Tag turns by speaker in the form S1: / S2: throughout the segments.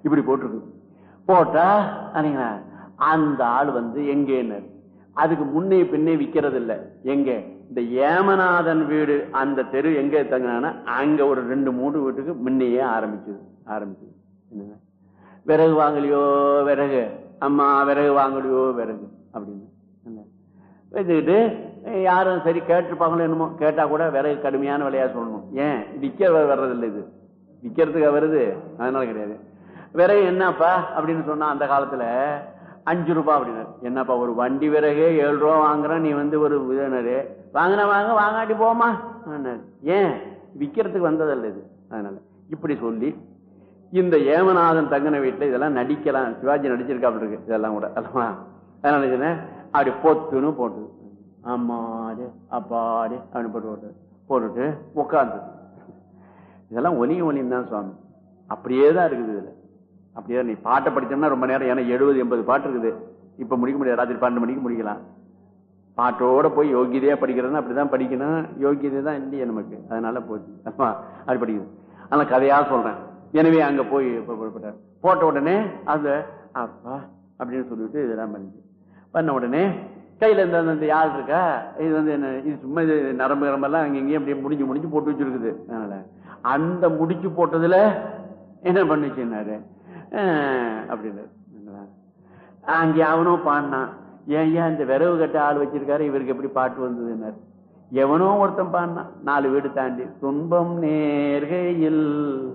S1: இப்படி போட்டிருக்கு போட்டா அன்னைங்களா அந்த ஆள் வந்து எங்கேன்னு அதுக்கு முன்னே பின்னே விக்கிறது இல்ல எங்க இந்த ஏமநாதன் வீடு அந்த தெரு எங்க தங்கினா அங்க ஒரு ரெண்டு மூணு வீட்டுக்கு முன்னையே ஆரம்பிச்சது ஆரம்பிச்சது என்னங்க விறகு வாங்கலையோ விறகு அம்மா விறகு வாங்கலையோ விறகு அப்படின்னு என்ன? வச்சுக்கிட்டு அஹ், யாரும் சரி கேட்டிருப்பாங்களோ என்னமோ கேட்டா கூட விறகு கடுமையான விலையா சொல்லணும் ஏன் விற்க வர்றது இல்லை இது விற்கிறதுக்கு வருது அதனால கிடையாது விறகு என்னப்பா அப்படின்னு சொன்னா அந்த காலத்துல அஞ்சு ரூபாய் அப்படின்னாரு என்னப்பா ஒரு வண்டி விறகு ஏழு ரூபா வாங்குறேன் நீ வந்து ஒரு இதுனாரு வாங்கினா வாங்க வாங்காட்டி போமா ஏன் விற்கிறதுக்கு வந்ததல்ல இது அதனால இப்படி சொல்லி இந்த ஏமநாதன் தங்கன வீட்டுல இதெல்லாம் நடிக்கலாம் சிவாஜி நடிச்சிருக்காப்ல இருக்கு இதெல்லாம் கூட அல்லவா அதனால சொன்னேன் அப்படி பொத்துன்னு போட்டு அம்மாடு அப்பாடு அப்படின்னு போட்டு போட்டு போட்டுட்டு உட்காந்து இதெல்லாம் ஒலியும் ஒலியும் தான் சுவாமி அப்படியே தான் இருக்குது இதுல அப்படியே நீ பாட்டை படிச்சோம்னா ரொம்ப நேரம் ஏன்னா எழுபது எண்பது பாட்டு இருக்குது இப்ப முடிக்க முடியாது ராத்திரி பன்னெண்டு மணிக்கு முடிக்கலாம் பாட்டோட போய் யோகியதையா படிக்கிறதுன்னா அப்படிதான் படிக்கணும் யோகியதை தான் இல்லையே நமக்கு அதனால போச்சு ஆமா, அப்படி படிக்குது ஆனா கதையா சொல்றேன் எனவே அங்க போய் போ- போ- போட்டார். போட்ட உடனே அந்த அப்பா அப்படின்னு சொல்லிட்டு இதெல்லாம் பண்ணிச்சு பண்ண உடனே கையில இந்த இந்த யாழ் இருக்கா இது வந்து என்ன இது சும்மா இது நரம்பு நரம்பெல்லாம் அங்க இங்கேயும் அப்படியே முடிஞ்சு முடிஞ்சு போட்டு வச்சிருக்குது அதனால அந்த முடிச்சு போட்டதுல என்ன பண்ணுச்சுன்னாரு அஹ், அப்படின்னு அங்கே அவனும் பாடினான் ஏன் ஏன் இந்த விரவு கட்ட ஆள் வச்சிருக்காரு இவருக்கு எப்படி பாட்டு வந்ததுன்னாரு எவனோ ஒருத்தன் பாடினான் நாலு வீடு தாண்டி துன்பம் நேர்கையில்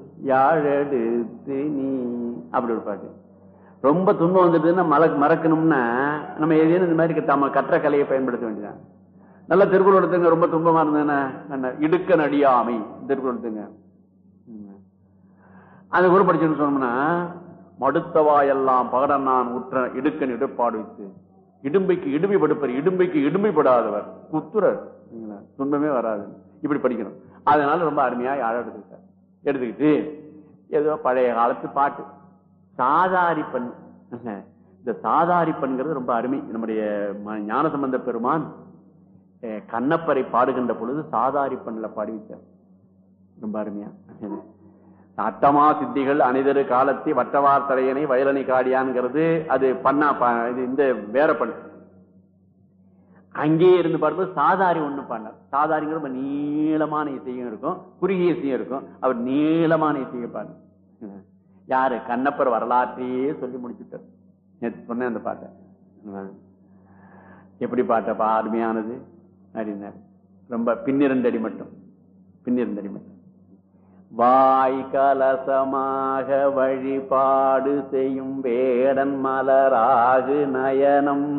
S1: யாழெடுத்து நீ அப்படி ஒரு பாட்டு ரொம்ப துன்பம் வந்துட்டுன்னா மல மறக்கணும்னா நம்ம ஏதேனும் இந்த மாதிரி நம்ம கற்ற கலையை பயன்படுத்த வேண்டியதான் நல்ல திருக்குறள் எடுத்துங்க ரொம்ப துன்பமா இருந்ததுன்னா என்ன இடுக்க நடியாமை திருக்குறள் எடுத்துங்க ம். அந்த குரு படிச்சுன்னு சொன்னோம்னா மடுத்தவாயெல்லாம் பகடன் நான் உற்ற இடுக்கன் இடுப்பாடு வைத்து இடும்பைக்கு இடும்பை படுப்பர் இடும்பைக்கு இடும்பை படாதவர் புத்துரர் சரிங்களா? துன்பமே வராது இப்படி படிக்கணும் அதனால ரொம்ப அருமையா யாழ எடுத்துக்கிட்டார் எடுத்துக்கிட்டு ஏதோ பழைய காலத்து பாட்டு சாதாரிப்பன் இந்த சாதாரிப்பன்கிறது ரொம்ப அருமை நம்முடைய ம- ஞானசம்பந்த பெருமான் அஹ், கண்ணப்பரை பாடுகின்ற பொழுது சாதாரிப்பன்ல பாடி வச்சார் ரொம்ப அருமையா அட்டமா சித்திகள் அனிதரு காலத்தி வட்டவார் தலையனை வயலனை காடியான்ங்கிறது அது பண்ணா ப- இது இந்த வேற பண்ண அங்கேயே இருந்து பாடும்போது சாதாரி ஒண்ணு பாடினார் சாதாரிங்கிற ரொம்ப நீளமான இசையும் இருக்கும் குறுகிய இசையும் இருக்கும் அவர் நீளமான இசையை பாடினார் யாரு கண்ணப்பர் வரலாற்றையே சொல்லி முடிச்சுட்டார் நேத்து சொன்னேன் அந்த பாட்டை எப்படி பாட்டப்பா அருமையானது அப்படின்னாரு ரொம்ப பின்னிரண்டடி மட்டும் பின்னிரண்டடி மட்டும் வாய் கலசமாக வழிபாடு செய்யும் வேடன் மலராகு நயனம்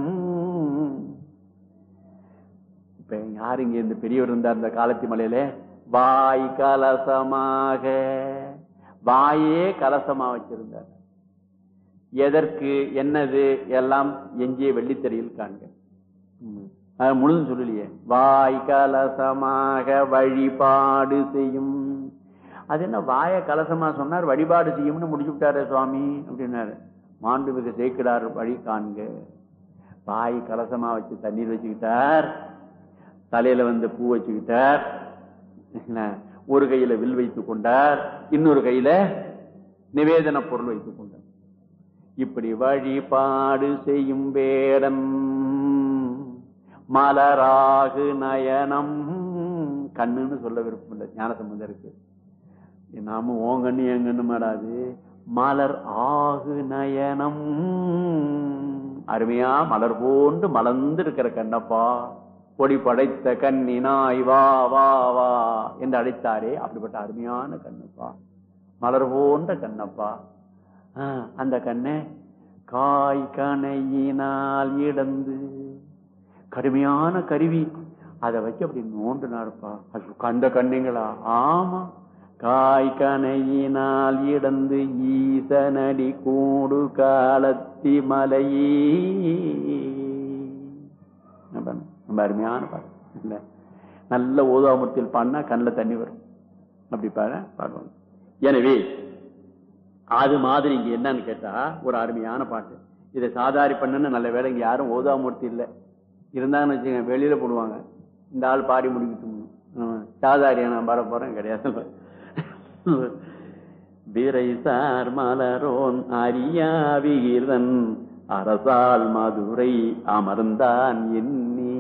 S1: இப்ப யாரு இங்க இந்த பெரியவர் இருந்தார் இந்த காலத்தி மலையில வாய் கலசமாக வாயே கலசமா வச்சிருந்தார் எதற்கு என்னது எல்லாம் எஞ்சிய வெள்ளித்தறியில் காண்க ம். அது முழுதும் சொல்லலையே வாய் கலசமாக வழிபாடு செய்யும் அது என்ன வாய கலசமா சொன்னார் வழிபாடு செய்யும்னு முடிச்சு விட்டாரு சுவாமி அப்படின்னாரு மாண்புமிகு சேக்கிடார் வழி காண்க வாய் கலசமா வச்சு தண்ணீர் வச்சுக்கிட்டார் தலையில வந்து பூ வச்சுக்கிட்டார் என்ன, ஒரு கையில வில் வைத்துக் கொண்டார் இன்னொரு கையில நிவேதன பொருள் வைத்துக் கொண்டார் இப்படி வழிபாடு செய்யும் வேடம் மலராகு நயனம் கண்ணுன்னு சொல்ல விருப்பம் இல்லை ஞானசம்பந்தருக்கு நாம ஓங்கண்ணு எங்கன்னு மாறாது மலர் ஆகு நயனம் அருமையா மலர் போன்று மலர்ந்து இருக்கிற கண்ணப்பா பொடி படைத்த கண்ணினாய் வா வா வா என்று அழைத்தாரே அப்படிப்பட்ட அருமையான கண்ணப்பா மலர் போன்ற கண்ணப்பா ஆ, அந்த கண்ணை காய் கணையினால் இடந்து கடுமையான கருவி அதை வச்சு அப்படி நோண்டுனாருப்பா அது கண்ட கண்ணுங்களா ஆமா காய் கணையினால் இடந்து ஈசனடி கூடு காலத்தி மலையே என்ன பண்ண? ரொம்ப அருமையான பாட்டு இல்ல நல்ல ஓதாமத்தில் பாடினா கண்ணில் தண்ணி வரும் அப்படி பாட பாடுவாங்க எனவே அது மாதிரி இங்க என்னன்னு கேட்டா ஒரு அருமையான பாட்டு இதை சாதாரி பண்ணுன்னு நல்ல வேலை இங்க யாரும் ஓதாமூர்த்தி இல்லை இருந்தாங்கன்னு வச்சுங்க வெளியில போடுவாங்க இந்த ஆள் பாடி முடிக்கட்டும் சாதாரியா நான் பாட போறேன் கிடையாது விரைசார் மலரோன் அரியா விகிர்தன் அரசால் மதுரை அமர்ந்தான் எண்ணி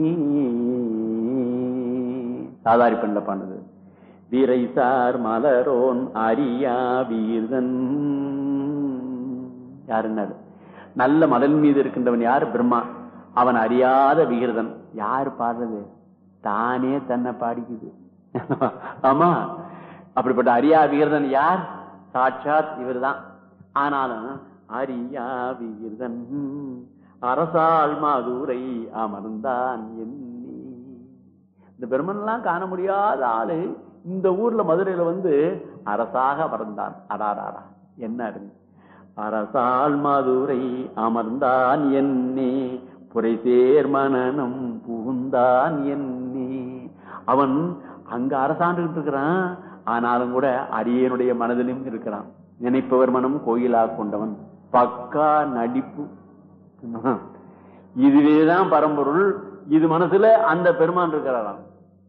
S1: சாதாரி பண்ணல பண்ணது விரைசார் மலரோன் அரியா வீர்தன் யாருன்னாரு நல்ல மலன் மீது இருக்கின்றவன் யார் பிரம்மா அவன் அறியாத விகிருதன் யார் பாடுறது தானே தன்னை பாடிக்குது ஆமா அப்படிப்பட்ட அரியா விகிருதன் யார் சாட்சாத் இவர்தான் ஆனாலும் அரியா விகிருதன் அரசால் மதுரை அமர்ந்தான் எண்ணி இந்த பெருமன்லாம் காண முடியாத ஆளு இந்த ஊர்ல மதுரையில வந்து அரசாக அமர்ந்தான் அடாராடா என்ன அருமை அரசால் மதுரை அமர்ந்தான் என்னே புரைசேர் மனனம் புகுந்தான் என்னே அவன் அங்க அரசாண்டுகிட்டு இருக்கிறான் ஆனாலும் கூட அரியனுடைய மனதிலும் இருக்கிறான் நினைப்பவர் மனம் கோயிலா கொண்டவன் பக்கா நடிப்பு இதுவேதான் பரம்பொருள் இது மனசுல அந்த பெருமான் இருக்கிறாராம்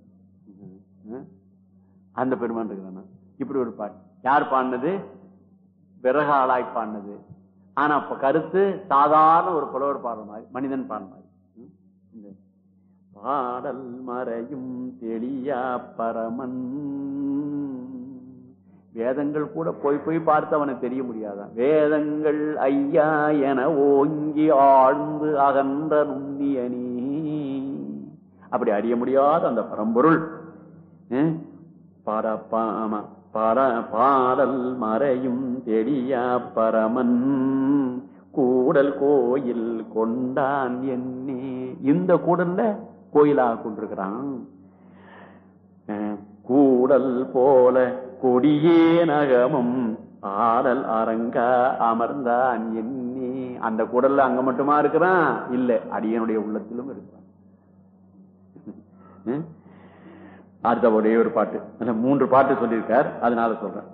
S1: அந்த பெருமான் இருக்கிறான் இப்படி ஒரு பாட்டு யார் பாடினது விறகாலாய் பாடினது ஆனா இப்ப கருத்து சாதாரண ஒரு புலவர் பாடுற மாதிரி மனிதன் பாடுற மாதிரி ம்? இந்த பாடல் மறையும் தெளியா பரமன் வேதங்கள் கூட போய் போய் பார்த்து அவனுக்கு தெரிய முடியாதான் வேதங்கள் ஐயா என ஓங்கி ஆழ்ந்து அகன்ற நுண்ணியனி அப்படி அறிய முடியாத அந்த பரம்பொருள் ம்? பரப்ப ஆமா பர பாடல் மறையும் தெளியா பரமன் கூடல் கோயில் கொண்டான் என்னே இந்த கூடல்ல கோயிலாக கொண்டிருக்கிறான் அஹ், கூடல் போல கொடியே நகமும் ஆடல் அரங்கா அமர்ந்தான் என்னே அந்த கூடல்ல அங்க மட்டுமா இருக்கிறான் இல்ல அடியனுடைய உள்ளத்திலும் இருக்கிறான் ம்? அடுத்த ஒரே ஒரு பாட்டு அதுல மூன்று பாட்டு சொல்லியிருக்கார் அதனால சொல்றேன்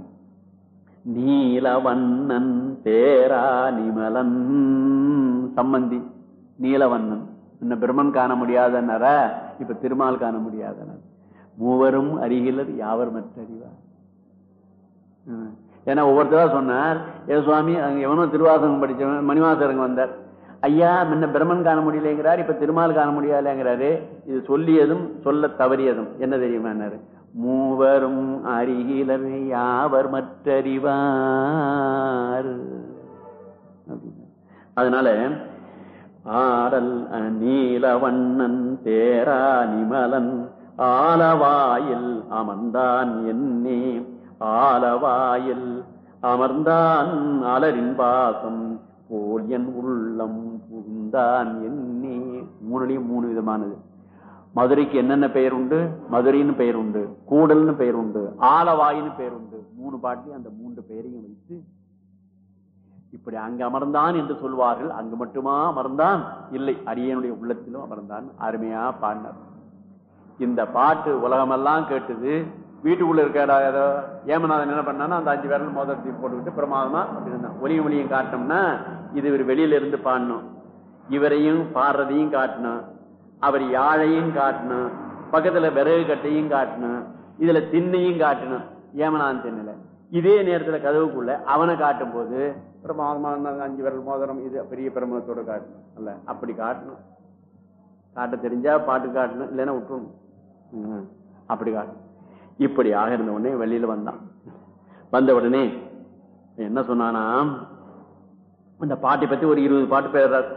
S1: நீலவண்ணன் தேரா நிமலன் சம்பந்தி நீலவண்ணன் இன்ன பிரம்மன் காண முடியாதனர இப்ப திருமால் காண முடியாதனர் மூவரும் அருகிலர் யாவர் மற்றறிவார் ம். ஏன்னா ஒவ்வொருத்தரா சொன்னார் ஏ சுவாமி அங்க எவனோ திருவாசகம் படிச்சவன் மணிவாசகருங்க வந்தார் ஐயா முன்ன பிரம்மன் காண முடியலைங்கிறார் இப்ப திருமால் காண முடியலைங்கிறாரு இது சொல்லியதும் சொல்ல தவறியதும் என்ன தெரியுமா மூவரும் அருகிலர் யாவர் மற்றறிவார் அப்படின்னு. அதனால ஆடல் நீலவண்ணன் தேரா நிமலன் ஆலவாயில் அமர்ந்தான் என்னே ஆலவாயில் அமர்ந்தான் அலரின் பாசம் போல் என் உள்ளம் புகுந்தான் என்னே மூணுலையும் மூணு விதமானது மதுரைக்கு என்னென்ன பெயர் உண்டு மதுரைன்னு பெயர் உண்டு கூடல்னு பெயர் உண்டு ஆலவாயின்னு பெயர் உண்டு மூணு பாட்டிலையும் அந்த மூன்று பெயரையும் வைத்து இப்படி அங்கு அமர்ந்தான் என்று சொல்வார்கள் அங்கு மட்டுமா அமர்ந்தான் இல்லை அரியனுடைய உள்ளத்திலும் அமர்ந்தான் அருமையா பாடினார் இந்த பாட்டு உலகமெல்லாம் கேட்டது வீட்டுக்குள்ள இருக்க ஏதோ ஏமநாதன் என்ன பண்ணானா அந்த அஞ்சு விரல் மோதிரத்தையும் போட்டுக்கிட்டு பிரமாதமா அப்படி இருந்தான் ஒலியும் ஒளியும் காட்டினோம்னா இது இவர் வெளியில இருந்து பாடணும் இவரையும் பாடுறதையும் காட்டணும் அவர் யாழையும் காட்டணும் பக்கத்துல விறகு கட்டையும் காட்டணும் இதுல திண்ணையும் காட்டணும் ஏமநாதன் திண்ணில இதே நேரத்துல கதவுக்குள்ள அவனை காட்டும் போது பிரமாதமா இருந்தாங்க, அஞ்சு விரல் மோதிரம் இது பெரிய பிரமணத்தோட காட்டணும் அல்ல அப்படி காட்டணும் காட்ட தெரிஞ்சா பாட்டு காட்டணும் இல்லைன்னா விட்டுறணும் ம், அப்படி காட்டணும் இப்படி ஆக இருந்த உடனே வெளியில வந்தான் வந்த உடனே என்ன சொன்னானா இந்த பாட்டை பத்தி ஒரு இருபது பாட்டு பேர்றார்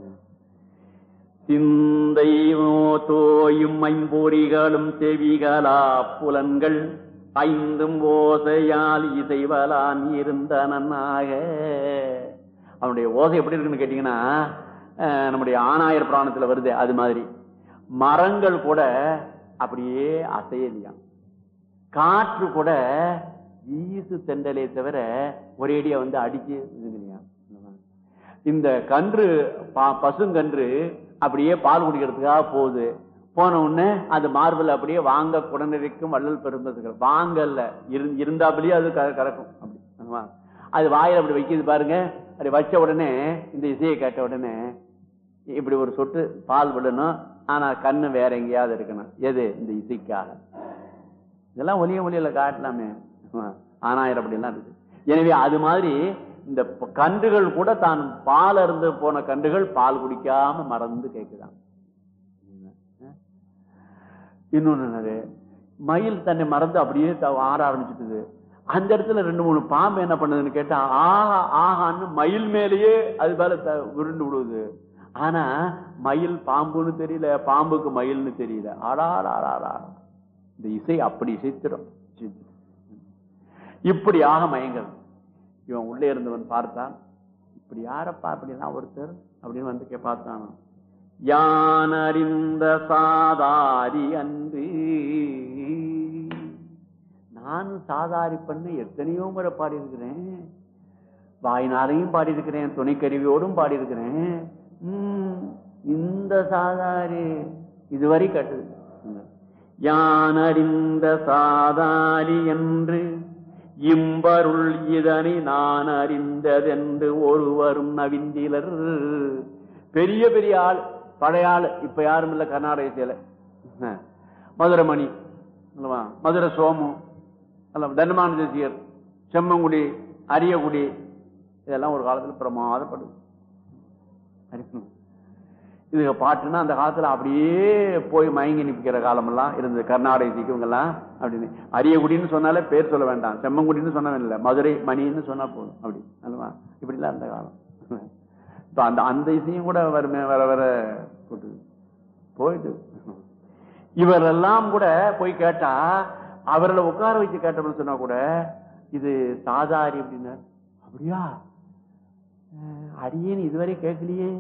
S1: சிந்தை தோயும் ஐம்பொறிகளும் செவிகளா புலன்கள் ஐந்தும் ஓசையால் இசைவலான் இருந்தனாக அவனுடைய ஓசை எப்படி இருக்குன்னு கேட்டீங்கன்னா அஹ், நம்முடைய ஆணாயர் புராணத்துல வருது அது மாதிரி மரங்கள் கூட அப்படியே அசையலையாம் காற்று கூட வீசு தெண்டலே தவிர ஒரேடியா வந்து அடிச்சு இதுங்களையா இந்த கன்று பா- பசுங்கன்று அப்படியே பால் குடிக்கிறதுக்காக போகுது போன உடனே அந்த மார்பிள் அப்படியே வாங்க குடநிறைக்கும் வள்ளல் பெரும்பதுகள் வாங்கல்ல இரு- இருந்தாப்புலயே அது க- கறக்கும் அப்படி ஆமா. அது வாயில அப்படி வைக்கிது பாருங்க அப்படி வச்ச உடனே இந்த இசையை கேட்ட உடனே இப்படி ஒரு சொட்டு பால் விடணும் ஆனா கண்ணு வேற எங்கேயாவது இருக்கணும் எது இந்த இசைக்காக இதெல்லாம் ஒளிய ஒளியில காட்டலாமே ஆமா. ஆனாயிரம் அப்படிலாம் இருக்கு எனவே அது மாதிரி இந்த ப- கன்றுகள் கூட தான் பால் அருந்து போன கன்றுகள் பால் குடிக்காம மறந்து கேட்குதான் இன்னொன்னு என்னது மயில் தன்னை மறந்து அப்படியே த- ஆட ஆரம்பிச்சுட்டுது அந்த இடத்துல ரெண்டு மூணு பாம்பு என்ன பண்ணுதுன்னு கேட்டா ஆஹா ஆஹான்னு மயில் மேலேயே அது மேல த- உருண்டு விடுது ஆனா மயில் பாம்புன்னு தெரியல பாம்புக்கு மயில்னு தெரியல ஆடாடா ஆடாடா இந்த இசை அப்படி இசைத்திடும் இப்படியாக மயங்கல் இவன் உள்ளே இருந்தவன் பார்த்தான் இப்படி யாரப்பா அப்படின்னா ஒருத்தர் அப்படின்னு வந்து கே- பார்த்தான் யான் அறிந்த சாதாரி அன்று நான் சாதாரி பண்ண எத்தனையோ முறை பாடியிருக்கிறேன் வாய்னாரையும் பாடியிருக்கிறேன் துணைக்கருவியோடும் பாடியிருக்கிறேன் உம், இந்த சாதாரி இதுவரை கேட்டது யான் அறிந்த சாதாரி என்று இம்பருள் இதனை நான் அறிந்ததென்று ஒருவரும் நவிந்திலர் பெரிய பெரிய ஆள் பழைய ஆள் இப்ப யாரும் இல்ல கர்நாடக இசையில அஹ், மதுரை மணி அல்லவா மதுரை சோமு அல்ல தர்மான தேசியர் செம்மங்குடி அரியகுடி இதெல்லாம் ஒரு காலத்துல பிரமாதப்படுது அறிக்கணும். இதுக பாட்டுன்னா அந்த காலத்துல அப்படியே போய் மயங்கி நிற்கிற காலமெல்லாம் இருந்தது கர்நாடக இசைக்கு இவங்கெல்லாம் அப்படின்னு அரியகுடின்னு சொன்னாலே பேர் சொல்ல வேண்டாம் செம்மங்குடின்னு சொன்ன இல்லை மதுரை மணின்னு சொன்னா போதும் அப்படி அல்லவா இப்படிலாம் இருந்த காலம் இப்ப அந்த அந்த இசையும் கூட வருமே வர வர போட்டு போயிட்டு இவரெல்லாம் கூட போய் கேட்டா அவர்களை உட்கார வச்சு கேட்டோம்னு சொன்னா கூட இது சாதாரி அப்படின்னார் அப்படியா அஹ், அடியேன்னு இதுவரை கேட்கலையே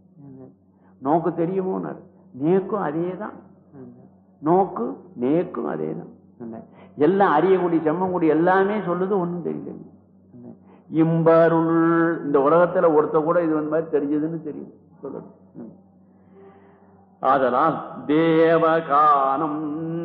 S1: நோக்கு தெரியுமோன்னார் நேக்கும் அதே தான் நோக்கு நேக்கும் அதே தான் எல்லாம் அரியக்குடி செம்மங்குடி எல்லாமே சொல்லுது ஒண்ணும் தெரியல இம்பருள் இந்த உலகத்துல ஒருத்த கூட இது வந்து மாதிரி தெரிஞ்சதுன்னு தெரியும் சொல்லுது ம். ஆதலால் தேவகானம்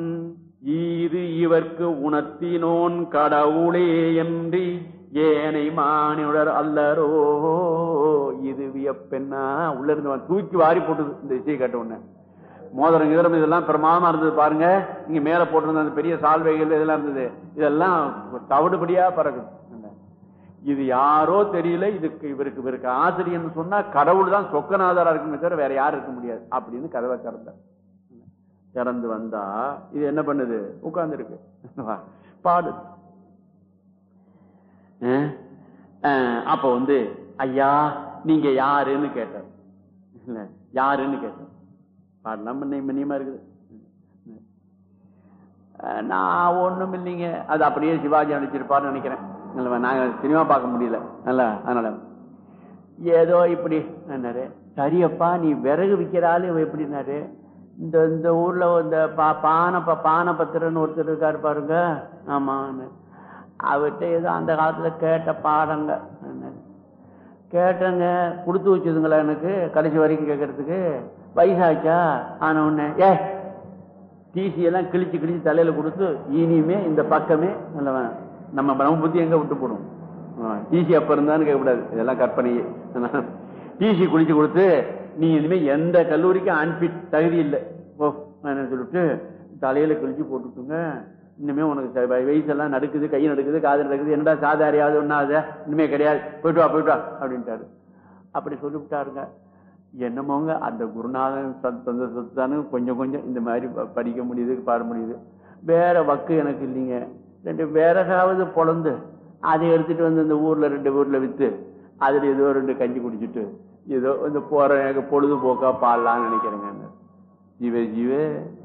S1: ஈது இவர்க்கு உணர்த்தினோன் கடவுளே என்று ஏனை மானியுடர் அல்லரோ இது வியப்பென்னா உள்ள இருந்து தூக்கி வாரி போட்டுது இந்த இசையை கேட்ட உடனே மோதிரம் கிதரம் இதெல்லாம் பிரமாதமா இருந்தது பாருங்க நீங்க மேல போட்டிருந்த அந்த பெரிய சால்வைகள் இதெல்லாம் இருந்தது இதெல்லாம் தவிடுபடியா பறக்குது இது யாரோ தெரியல இதுக்கு இவருக்கு இவருக்கு ஆசிரியர்னு சொன்னா கடவுள் தான் சொக்கநாதரா இருக்குமே தவிர வேற யாரும் இருக்க முடியாது அப்படின்னு கதவை திறந்தார் திறந்து வந்தா இது என்ன பண்ணுது உட்கார்ந்து இருக்கு பாடு அஹ், அஹ், அப்ப வந்து ஐயா நீங்க யாருன்னு கேட்டார் இல்ல யாருன்னு கேட்டார் பாடலாம் பண்ணி மணியமா இருக்குது அஹ், நான் ஒண்ணும் இல்லைங்க அது அப்படியே சிவாஜி நடிச்சிருப்பார்னு நினைக்கிறேன் இல்லைவா, நாங்க சினிமா பார்க்க முடியல நல்ல அதனால ஏதோ இப்படி என்னாரு சரியப்பா நீ விறகு விற்கிறாள் எப்படின்னாரு இந்த இந்த ஊர்ல இந்த பா பானை ப- பானை பத்திரன்னு ஒருத்தர் இருக்காரு பாருங்க ஆமா அவர்கிட்ட ஏதோ அந்த காலத்துல கேட்ட பாடங்க என்னாரு. கேட்டேங்க கொடுத்து வச்சதுங்களா எனக்கு கடைசி வரைக்கும் கேட்கறதுக்கு வயசாச்சா ஆன உடனே ஏ டிசி எல்லாம் கிழிச்சு கிழிச்சு தலையில கொடுத்து இனிமே இந்த பக்கமே நல்லவன் நம்ம நம்ம புத்தி எங்க விட்டு போடும் டிசி அப்ப இருந்தான்னு கேட்கக்கூடாது இதெல்லாம் கற்பனையே டிசி குளிச்சு கொடுத்து நீ இனிமே எந்த கல்லூரிக்கும் அன்பிட் தகுதி இல்லை ஓ என்ன சொல்லிட்டு தலையில கிழிச்சு போட்டுட்டுங்க இனிமே உனக்கு ச- வய- வயசெல்லாம் நடுக்குது கை நடுக்குது காது நடக்குது என்னடா சாதாரியாவது ஒன்னாத இனிமே கிடையாது போயிட்டு வா போயிட்டு வா அப்படின்ட்டாரு அப்படி சொல்லிவிட்டாருங்க என்னமோங்க அந்த குருநாதன் சத் தந்த சொத்தானு கொஞ்சம் கொஞ்சம் இந்த மாதிரி ப- படிக்க முடியுது பாட முடியுது வேற வக்கு எனக்கு இல்லைங்க ரெண்டு விறகாவது பொழந்து அதை எடுத்துட்டு வந்து இந்த ஊர்ல ரெண்டு ஊர்ல வித்து அதுல ஏதோ ரெண்டு கஞ்சி குடிச்சிட்டு ஏதோ இந்த போற எனக்கு பொழுதுபோக்கா பாடலாம்னு நினைக்கிறேங்க ஜீவே ஜீவே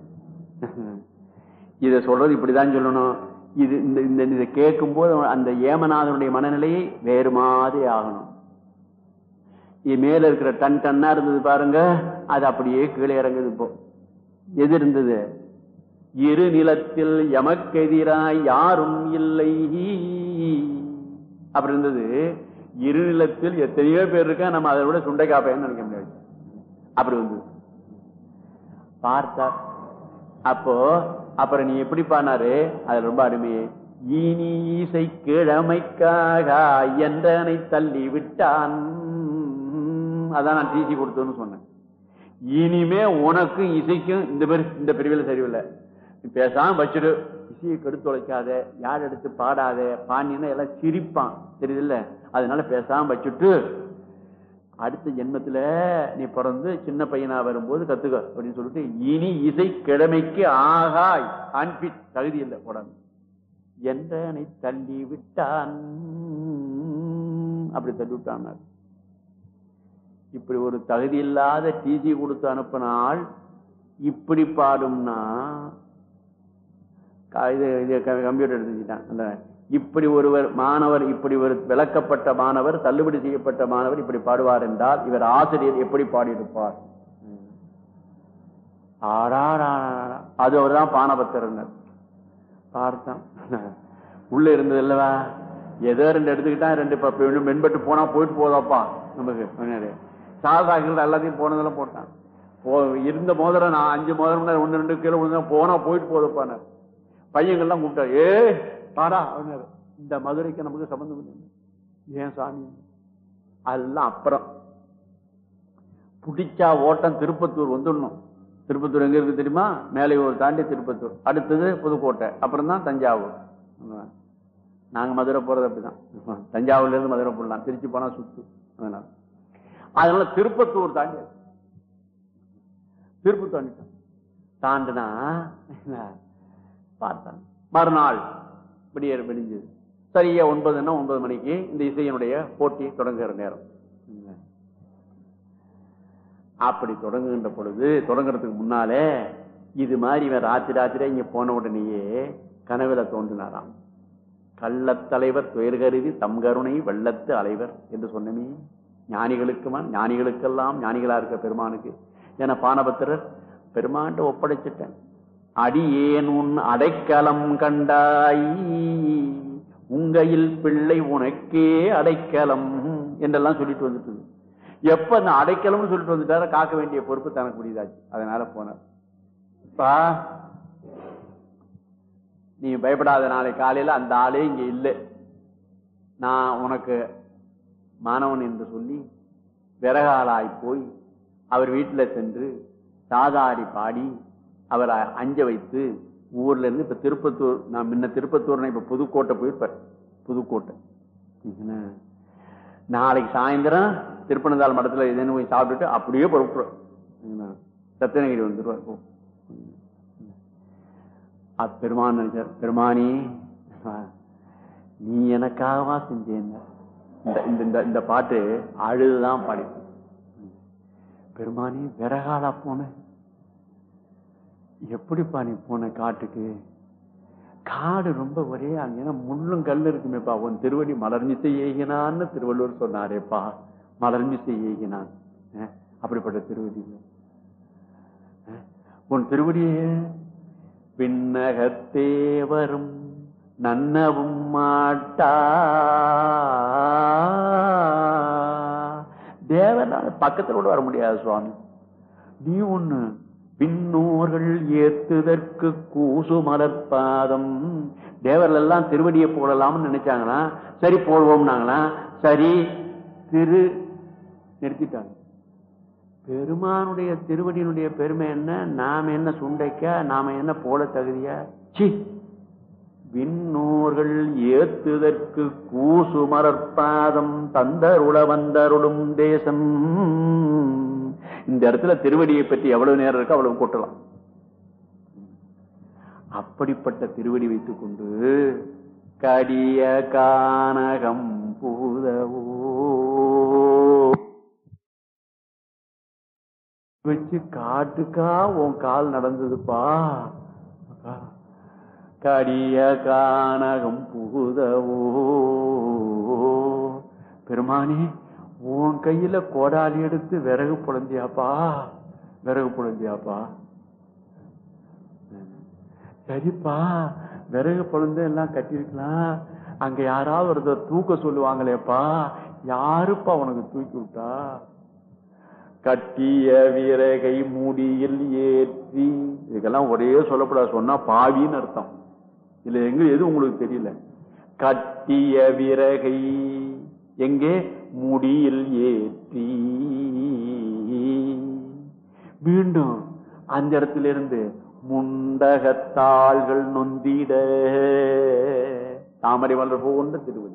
S1: இத சொல்றது இப்படிதான் சொல்லணும் இது இந்த இந்த இதை கேட்கும் போது அந்த ஏமநாதனுடைய மனநிலையை வேறு மாதிரி ஆகணும் இது மேல இருக்கிற டன் டன்னா இருந்தது பாருங்க அது அப்படியே கீழே இறங்குது இப்போ எது இருந்தது இரு நிலத்தில் எமக்கெதிராய் யாரும் இல்லை அப்படி இருந்தது இரு நிலத்தில் எத்தனையோ பேர் இருக்கா நம்ம அதை விட சுண்டைக்காப்பைன்னு நினைக்க முடியாது அப்படி வந்தது பார்த்தார் அப்போ அப்புறம் நீ எப்படி பாடினாரு அது ரொம்ப அருமையே இனி இசை கிழமைக்காக என்றனை தள்ளி விட்டான் அதான் நான் டிசி கொடுத்தோன்னு சொன்னேன் இனிமே உனக்கும் இசைக்கும் இந்த பேர் இந்த பிரிவில் சரியில்லை நீ பேசாம வச்சிடு இசையை கெடுத்துழைக்காத யார் எடுத்து பாடாத பாண்டியன்னா எல்லாம் சிரிப்பான் தெரியுதுல்ல அதனால பேசாம வச்சுட்டு அடுத்த ஜென்மத்துல நீ பிறந்து சின்ன பையனா வரும்போது கத்துக்க அப்படின்னு சொல்லிட்டு இனி இசை கிழமைக்கு ஆகாய் அன்பிட் தகுதி இல்லை போடாம என்றனை தள்ளி விட்டான் அப்படி தள்ளி விட்டான் இப்படி ஒரு தகுதி இல்லாத டிசி கொடுத்து அனுப்பினால் இப்படி பாடும்னா க- இது இது க- கம்ப்யூட்டர் எடுத்துக்கிட்டான் அந்த இப்படி ஒருவர் மாணவர் இப்படி ஒரு விளக்கப்பட்ட மாணவர் தள்ளுபடி செய்யப்பட்ட மாணவர் இப்படி பாடுவார் என்றால் இவர் ஆசிரியர் எப்படி பாடியிருப்பார் ஆடாடாடா அது அவர்தான் பானபத்திரனர் பார்த்தான் உள்ள இருந்தது இல்லவா ஏதோ ரெண்டு எடுத்துக்கிட்டா ரெண்டு இப்ப மென்- மென்பட்டு போனா போயிட்டு போதாப்பா நமக்கு முன்னாடி சாதாக்கள் எல்லாத்தையும் போனதெல்லாம் போட்டான் போ இருந்த மோதிரம் நான் அஞ்சு மோதிரம் ஒன்று ரெண்டு கிலோ விழுந்தா போனா போயிட்டு போதப்பானார் பையங்கள்லாம் கூப்பிட்டா ஏ பாடா அப்படின்னாரு இந்த மதுரைக்கு நமக்கு சம்பந்தம் இல்லை ஏன் சாமி அதெல்லாம் அப்புறம் பிடிச்சா ஓட்டம் திருப்பத்தூர் வந்துடணும் திருப்பத்தூர் எங்க இருக்கு தெரியுமா மேலையூர் தாண்டி திருப்பத்தூர் அடுத்தது புதுக்கோட்டை அப்புறம் தான் தஞ்சாவூர் நாங்க மதுரை போறது அப்படிதான் தஞ்சாவூர்ல இருந்து மதுரை போடலாம் திருச்சி போனா சுத்து அதனால அதனால திருப்பத்தூர் தாண்டி திருப்பத்தூர் தாண்டிட்டோம் தாண்டினா பார்த்தான் மறுநாள் விடியற் விடிஞ்சது சரியா ஒன்பதுன்னா ஒன்பது மணிக்கு இந்த இசையினுடைய போட்டி தொடங்குகிற நேரம் அப்படி தொடங்குகின்ற பொழுது தொடங்குறதுக்கு முன்னாலே இது மாதிரி இவன் ராத்திரி ராத்திரி இங்க போன உடனேயே கனவுல தோன்றினாராம் கள்ளத்தலைவர் துயர் கருதி தம் கருணை வெள்ளத்து அலைவர் என்று சொன்னமே ஞானிகளுக்குமா ஞானிகளுக்கெல்லாம் ஞானிகளா இருக்க பெருமானுக்கு என பானபத்திரர் பெருமான்ட்ட ஒப்படைச்சிட்டேன் அடியேன் உன் அடைக்கலம் கண்டாய் உங்கையில் பிள்ளை உனக்கே அடைக்கலம் என்றெல்லாம் சொல்லிட்டு வந்துட்டு எப்ப அந்த அடைக்கலம்னு சொல்லிட்டு வந்துட்டார காக்க வேண்டிய பொறுப்பு தனக்கு முடியுதாச்சு அதனால போனார் பா நீ பயப்படாத நாளை காலையில அந்த ஆளே இங்க இல்லை நான் உனக்கு மாணவன் என்று சொல்லி விறகாலாய் போய் அவர் வீட்டுல சென்று சாதாரி பாடி அவரை அஞ்ச வைத்து ஊர்ல இருந்து இப்ப திருப்பத்தூர் நான் முன்ன திருப்பத்தூர்னா இப்ப புதுக்கோட்டை போயிருப்பேன் புதுக்கோட்டை என்ன? நாளைக்கு சாயந்தரம் திருப்பனந்தாள் மடத்துல இதுன்னு போய் சாப்பிட்டுட்டு அப்படியே புறப்பட்டுரும் என்ன? ரத்னகிரி வந்துருவார் போ. அப் பெருமான் நினைச்சார் பெருமானி நீ எனக்காகவா செஞ்சேன் இந்த இந்த- இந்த இந்த பாட்டு அழுதுதான் பாடி பெருமானி விறகாலா போன எப்படிப்பா நீ போன காட்டுக்கு காடு ரொம்ப ஒரே அங்கே முள்ளும் கல் இருக்குமேப்பா உன் திருவடி மலர்மிசை ஏகினான்னு திருவள்ளுவர் சொன்னாரேப்பா மலர்மிசை ஏகினான் அஹ், அப்படிப்பட்ட திருவடி இல்லை. அஹ், உன் திருவடியே பின்னகத்தே வரும் நன்னவும் மாட்டா தேவனால பக்கத்துல கூட வர முடியாது சுவாமி நீ ஒண்ணு பின்னோர்கள் ஏத்துதற்கு கூசு மலர்பாதம் தேவர்கள் எல்லாம் திருவடியை போடலாம்னு நினைச்சாங்கன்னா சரி போடுவோம்னாங்களா சரி திரு நிறுத்திட்டாங்க பெருமானுடைய திருவடியினுடைய பெருமை என்ன நாம என்ன சுண்டைக்கா நாம என்ன போல தகுதியா சி விண்ணோர்கள் ஏத்துதற்கு கூசு மலர்பாதம் தந்தருள வந்தருளும் தேசம் இந்த இடத்துல திருவடியை பற்றி எவ்வளவு நேரம் இருக்கோ அவ்வளவு கூட்டலாம் அப்படிப்பட்ட திருவடி வைத்துக் கொண்டு கடிய கானகம் பூதவோ வச்சு காட்டுக்கா உன் கால் நடந்ததுப்பா கடிய கானகம் புகுதவோ பெருமானி உன் கையில கோடாலி எடுத்து விறகு புழந்தியாப்பா விறகு புழந்தியாப்பா சரிப்பா விறகு புழந்து எல்லாம் கட்டியிருக்கலாம் அங்க யாராவது ஒருத்தர் தூக்க சொல்லுவாங்களேப்பா யாருப்பா உனக்கு தூக்கி விட்டா கட்டிய விறகை முடியில் ஏற்றி இதுக்கெல்லாம் ஒரே சொல்லக்கூடாது சொன்னா பாவின்னு அர்த்தம் இதுல எங்க எது உங்களுக்கு தெரியல கட்டிய விறகை எங்கே முடியில் ஏற்றி மீண்டும் அந்த இடத்துல இருந்து முண்டகத்தாள்கள் நொந்திட தாமரை மலர் போன்ற திருவடி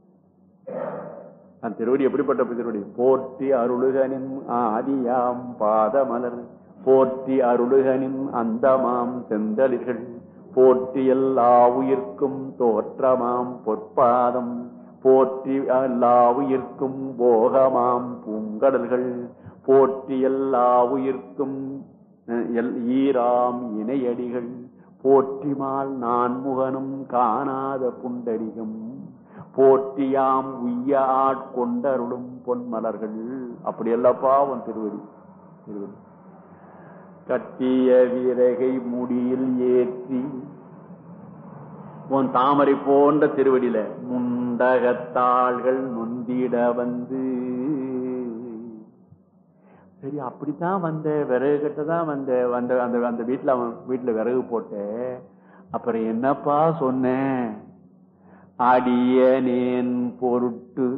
S1: அந்த திருவடி எப்படிப்பட்ட திருவடி போற்றி அருளுகனின் ஆதியாம் பாதமலர் போற்றி அருளுகனின் அந்தமாம் செந்தளிர்கள் போற்றி எல்லா உயிர்க்கும் தோற்றமாம் பொற்பாதம் போற்றி எல்லா உயிர்க்கும் போகமாம் பூங்கடல்கள் போற்றி எல்லா உயிர்க்கும் அஹ், எல்- ஈராம் இணையடிகள் போற்றிமால் நான் முகனும் காணாத புண்டரிகம் போற்றியாம் உய்ய ஆட்கொண்டருளும் பொன்மலர்கள் அப்படி அல்லப்பா உன் திருவடி திருவடி கட்டிய வீரகை முடியில் ஏற்றி உன் தாமரை போன்ற திருவடியில முண்டகத்தாள்கள் நொந்திட வந்து சரி அப்படித்தான் வந்த விறகு கட்ட தான் வந்த வந்த அந்த அந்த வீட்டுல அவன் வீட்டுல விறகு போட்ட அப்புறம் என்னப்பா சொன்னேன் அடியனேன் பொருட்டு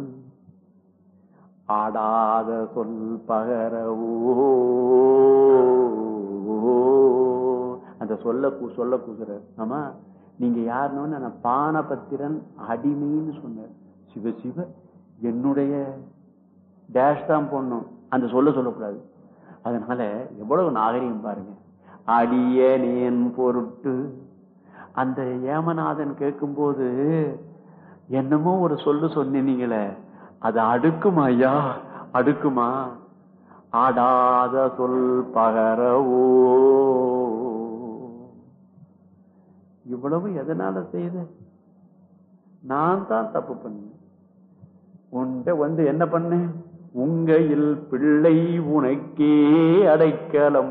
S1: ஆடாத சொல் பகரவோ அந்த சொல்ல கூ சொல்ல கூசுற ஆமா நீங்க யாருன்னு நான் பானபத்திரன் அடிமைன்னு சொன்னார் சிவ சிவ என்னுடைய டேஷ் தான் போடணும் அந்த சொல்ல சொல்லக்கூடாது அதனால எவ்வளவு நாகரிகம் பாருங்க அடியேன் பொருட்டு அந்த ஏமநாதன் கேட்கும்போது என்னமோ ஒரு சொல்லு சொன்னீங்களே அது அடுக்குமா ஐயா அடுக்குமா ஆடாத சொல் பகரவோ இவ்வளவு எதனால செய்த நான் தான் தப்பு பண்ணேன் உன்கிட்ட வந்து என்ன பண்ணேன் உங்கையில் பிள்ளை உனக்கே அடைக்கலம்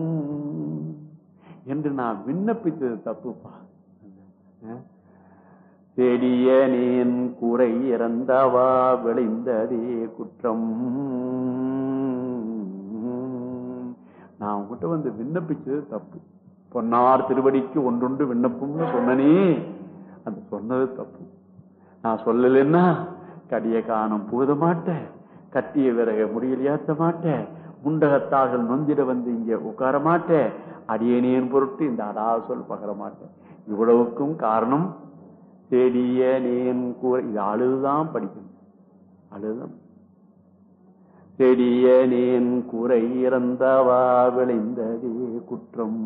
S1: என்று நான் விண்ணப்பித்தது தப்புப்பா அஹ்? செடியனேன் குறை இறந்தவா விளைந்ததே குற்றம் நான் உங்ககிட்ட வந்து விண்ணப்பிச்சது தப்பு பொன்னார் திருவடிக்கு ஒன்றுண்டு விண்ணப்பம்னு சொன்னனே அது சொன்னது தப்பு நான் சொல்லலைன்னா கடிய காணம் புகுத மாட்டேன் கட்டிய விறக முடியல் ஏத்த மாட்டேன் முண்டகத்தார்கள் நொந்திட வந்து இங்க உட்கார மாட்டேன் அடியேனேன் பொருட்டு இந்த அடா சொல் பகர மாட்டேன் இவ்வளவுக்கும் காரணம் செடிய நேன் கூற இது அழுதுதான் படிக்கணும் அழுதுதான் செடிய நேன் குறை இறந்தவா விளைந்ததே குற்றம்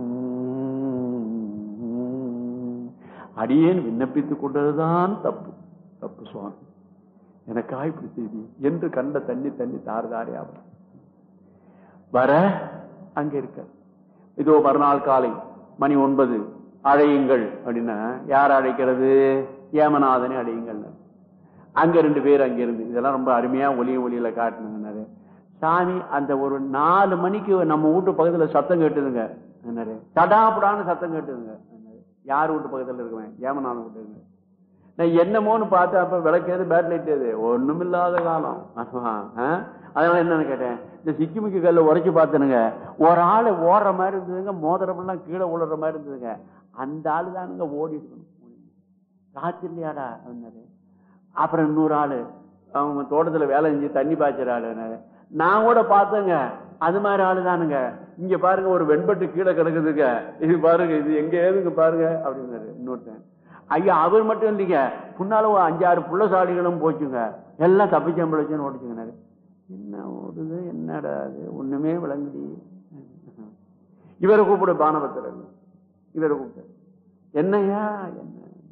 S1: அடியேன் விண்ணப்பித்துக் கொண்டதுதான் தப்பு தப்பு சுவாமி எனக்காய் இப்படி செய்தி என்று கண்ட தண்ணி தண்ணி தார் தாரே அவர் வர அங்க இருக்க இதோ மறுநாள் காலை மணி ஒன்பது அழையுங்கள் அப்படின்னா யார் அழைக்கிறது ஏமநாதனை அழையுங்கள் அங்க ரெண்டு பேர் அங்க இருந்து இதெல்லாம் ரொம்ப அருமையா ஒளிய ஒளியில காட்டினாங்க சாமி அந்த ஒரு நாலு மணிக்கு நம்ம வீட்டு பக்கத்துல சத்தம் கேட்டுதுங்க என்னாரு தடாபுடான்னு சத்தம் கேட்டுதுங்க என்னாரு. யார் வீட்டு பக்கத்துல இருக்குவேன் ஏமநாதன் வீட்டு இருக்கு நான் என்னமோன்னு பார்த்தா அப்ப விளக்கேது பேட் லைட் ஏது ஒண்ணுமில்லாத காலம் ஆமா, ஆ? அதனால என்னன்னு கேட்டேன் இந்த சிக்கிமிக்கு கல்ல உரைச்சு பார்த்தனுங்க ஒரு ஆளு ஓடுற மாதிரி இருந்ததுங்க மோதிரமெல்லாம் கீழே விழுற மாதிரி இருந்ததுங்க அந்த ஆளு தானுங்க ஓடி இருக்கணும் ராத்திரிலையாடா அப்படின்னாரு அப்புறம் இன்னொரு ஆளு அவங்க தோட்டத்துல வேலை செஞ்சு தண்ணி பாய்ச்சற ஆளுனாரு நான் கூட பார்த்தேங்க அது மாதிரி ஆளு தானுங்க இங்க பாருங்க ஒரு வெண்பட்டு கீழே கிடக்குதுங்க இது பாருங்க இது எங்க ஏதுங்க பாருங்க அப்படின்னாரு இன்னொருத்தன் ஐயா அவர் மட்டும் இல்லைங்க முன்னால ஒரு அஞ்சாறு புள்ளசாலிகளும் போச்சுங்க எல்லாம் தப்பிச்சம்பளச்சுன்னு ஓடிச்சுங்கனாரு என்ன ஓடுது என்னடா அது ஒண்ணுமே விளங்குடி இவரை கூப்பிடு பானபத்திரர் இவரை கூப்பிட்டு என்னையா என்ன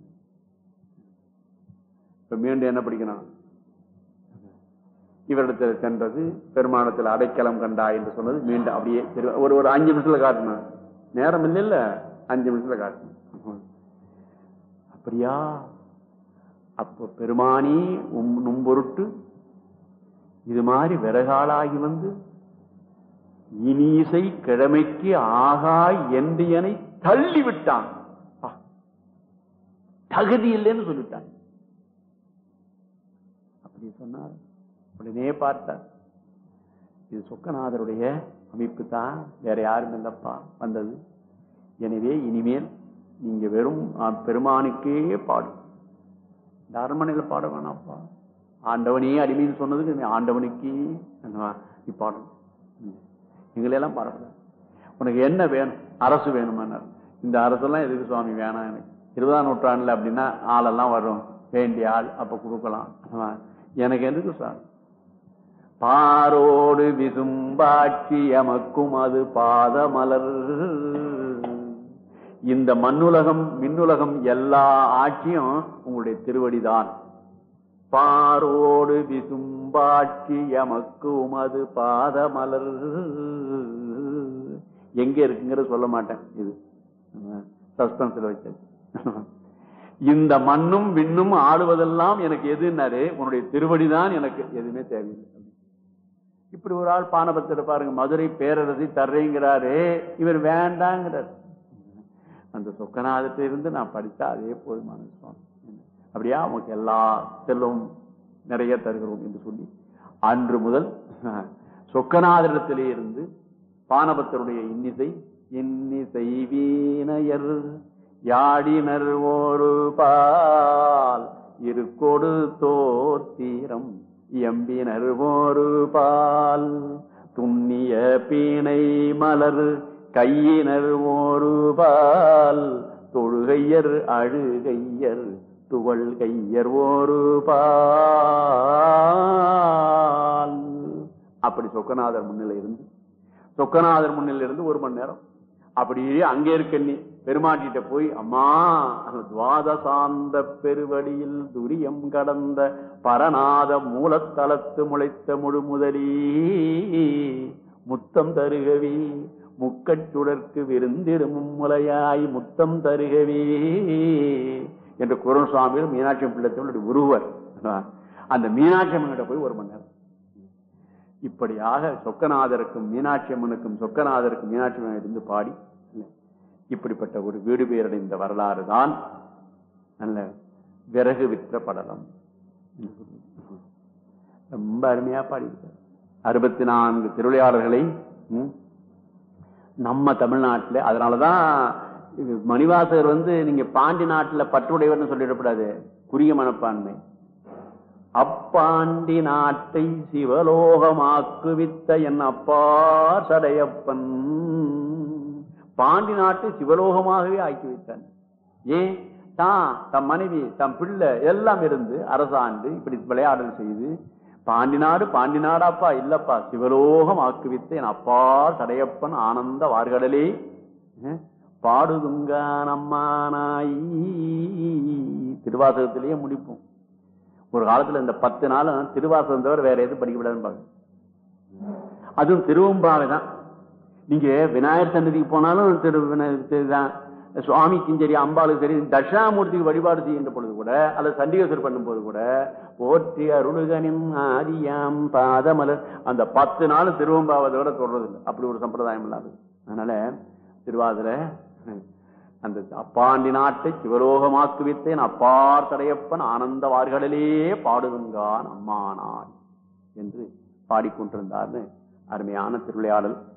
S1: இப்ப மீண்டும் என்ன படிக்கணும் இவரிடத்தில் சென்றது பெருமானத்தில் அடைக்கலம் கண்டா என்று சொன்னது மீண்டும் அப்படியே திரு- ஒரு ஒரு அஞ்சு நிமிஷத்துல காட்டணும் நேரம் இல்லை இல்ல அஞ்சு நிமிஷத்துல காட்டணும் அப்படியா அப்ப பெருமானி உம் நும்பொருட்டு இது மாதிரி விறகாலாகி வந்து இனீசை கிழமைக்கு ஆகாய் என்று என்னை தள்ளி விட்டான் பா. தகுதி இல்லைன்னு சொல்லிட்டான் அப்படி சொன்னார் உடனே பார்த்தார் இது சொக்கநாதருடைய அமைப்பு தான் வேற யாரும் இல்லப்பா வந்தது எனவே இனிமேல் நீங்க வெறும் ஆ, பெருமானுக்கே பாடும் இந்த அரண்மனையில பாட வேணாப்பா ஆண்டவனே அடிமைன்னு சொன்னதுக்கு நீ ஆண்டவனுக்கே என்னவா, நீ பாடணும் ம். எங்களையெல்லாம் பாடக்கூடாது உனக்கு என்ன வேணும் அரசு வேணுமானார் இந்த அரசெல்லாம் எதுக்கு சுவாமி வேணாம் எனக்கு இருபதாம் நூற்றாண்டுல அப்படின்னா ஆளெல்லாம் வரும் வேண்டிய ஆள் அப்ப கொடுக்கலாம் ஆமா. எனக்கு எதுக்கு சார் பாரோடு விசும்பாட்சி எமக்கும் அது பாதமலர் இந்த மண்ணுலகம் மின்னுலகம் எல்லா ஆட்சியும் உங்களுடைய திருவடிதான் பாரோடு விசும்பாட்சி எமக்கு உமது பாதமலர் எங்க இருக்குங்கிற சொல்ல மாட்டேன் இது சஸ்பென்ஸ்ல வச்சது இந்த மண்ணும் விண்ணும் ஆடுவதெல்லாம் எனக்கு எதுன்னாரு உன்னுடைய திருவடிதான் எனக்கு எதுவுமே தேவையில்லை இப்படி ஒரு ஆள் பானபத்திர பாருங்க மதுரை பேரரசி தர்றேங்கிறாரு இவர் வேண்டாங்கிறார் அந்த சொக்கநாதத்தை இருந்து நான் படித்தா அதே போதுமான சுவாமி அப்படியா உனக்கு எல்லா செல்வம் நிறைய தருகிறோம் என்று சொல்லி அன்று முதல் சொக்கநாதரிடத்திலே இருந்து பானபத்தருடைய இன்னிசை இன்னிசை வீணையர் யாடினர் ஒரு பால் இருக்கொடு தோத்திரம் எம்பினர் ஒரு பால் துண்ணிய பீணை மலர் கையினர் ஒரு பால் தொழுகையர் அழுகையர் துவள் கையர் ஒரு பால் அப்படி சொக்கநாதர் முன்னிலை இருந்து சொக்கநாதர் முன்னிலை இருந்து ஒரு மணி நேரம் அப்படியே அங்கே இருக்க நீ பெருமாட்டிட்ட போய் அம்மா அந்த துவாதசாந்த பெருவழியில் துரியம் கடந்த பரநாத மூலத்தலத்து முளைத்த முழு முதலி முத்தம் தருகவி முக்கச்சுடற்கு விருந்திடும் முலையாய் முத்தம் தருகவே என்று குரல் சுவாமிகள் மீனாட்சி பிள்ளைத்தவனுடைய உருவர் அந்த மீனாட்சி அம்மன்கிட்ட போய் ஒரு மணி நேரம் இப்படியாக சொக்கநாதருக்கும் மீனாட்சி அம்மனுக்கும் சொக்கநாதருக்கும் மீனாட்சி அம்மன் இருந்து பாடி இப்படிப்பட்ட ஒரு வீடு பேரடைந்த வரலாறு தான் நல்ல விறகு விற்ற படலம் ரொம்ப அருமையா பாடியிருக்கார் அறுபத்தி நான்கு திருவிளையாளர்களை ம், நம்ம தமிழ்நாட்டில் அதனாலதான் இது மணிவாசகர் வந்து நீங்க பாண்டி நாட்டுல பற்றுடையவர்னு சொல்லிடக்கூடாது குறுகிய மனப்பான்மை அப்பாண்டி நாட்டை சிவலோகமாக்குவித்த என் அப்பா சடையப்பன் பாண்டி நாட்டை சிவலோகமாகவே ஆக்கி வைத்தான் ஏன் தான் தம் மனைவி தம் பிள்ளை எல்லாம் இருந்து அரசாண்டு இப்படி விளையாடல் செய்து பாண்டி நாடு பாண்டி நாடாப்பா இல்லப்பா சிவலோகம் ஆக்குவித்த என் அப்பா சடையப்பன் ஆனந்த வார்கடலே அஹ், பாடுதுங்கா நம்மானாய் திருவாசகத்திலேயே முடிப்போம் ஒரு காலத்துல இந்த பத்து நாள் திருவாசகம் தவிர வேற எதுவும் படிக்கப்படாதுன்னு பாருங்க அதுவும் திருவம்பாவை தான் நீங்க விநாயகர் சன்னதிக்கு போனாலும் திரு விநாயகர் திரு தான் சுவாமிக்கும் சரி அம்பாளுக்கும் சரி தட்சிணாமூர்த்திக்கு வழிபாடு செய்கின்ற பொழுது கூட அல்லது சண்டிகேஸ்வர் பண்ணும் போது கூட போற்றி அருளுகனின் ஆதியாம் பாதமலர் அந்த பத்து நாள் திருவம்பாவை தவிர சொல்றது இல்லை அப்படி ஒரு சம்பிரதாயம் இல்லாது அதனால திருவாதிரை அந்த அப்பாண்டி நாட்டை சிவலோகமாக்கு வித்தேன் அப்பார் தடையப்பன் ஆனந்த வார்களிலே பாடுதுங்கான் அம்மானாய் என்று பாடிக்கொண்டிருந்தார்னு அருமையான திருவிளையாடல்